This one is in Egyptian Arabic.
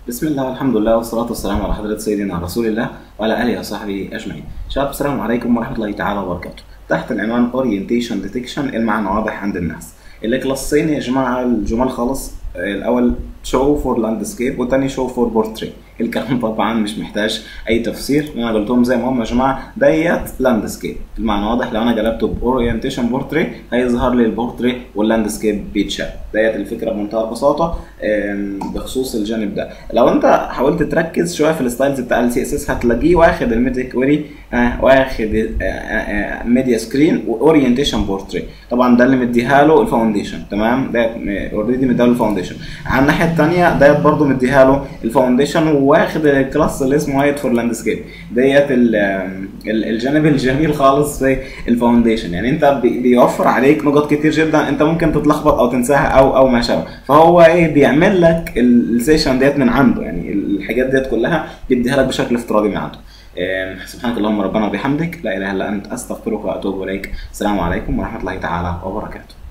بسم الله والحمد لله والصلاة والسلام على حضرة سيدنا رسول الله وعلى آله وصحبه أجمعين. شباب السلام عليكم ورحمة الله تعالى وبركاته. تحت العنوان Orientation Detection المعنى واضح عند الناس. الكلاسين يا جماعة الجمال خالص الأول شو فور لاندسكيب والتاني شو فور بورتري. الكلام طبعا مش محتاج اي تفسير انا قلتهم زي ما هم يا جماعه ديت لاندسكيب المعنى واضح لو انا قلبته باورينتيشن بورتري هيظهر لي البورتري واللاندسكيب بيتشال ديت الفكره بمنتهى البساطه بخصوص الجانب ده لو انت حاولت تركز شويه في الستايلز بتاع السي اس اس هتلاقيه واخد الميديا كويري واخد ميديا سكرين واورينتيشن بورتري طبعا ده اللي مديها له الفاونديشن تمام ده اوريدي مديها له الفاونديشن على الناحيه الثانيه ديت برده مديها له الفاونديشن واخد الكلاس اللي اسمه هايت فور لاندسكيب ديت الجانب الجميل خالص في الفاونديشن يعني انت بيوفر عليك نقط كتير جدا انت ممكن تتلخبط او تنساها او او ما شابه فهو ايه بيعمل لك السيشن ديت من عنده يعني الحاجات ديت كلها بيديها لك بشكل افتراضي من عنده سبحانك اللهم ربنا وبحمدك لا اله الا انت استغفرك واتوب اليك السلام عليكم ورحمه الله تعالى وبركاته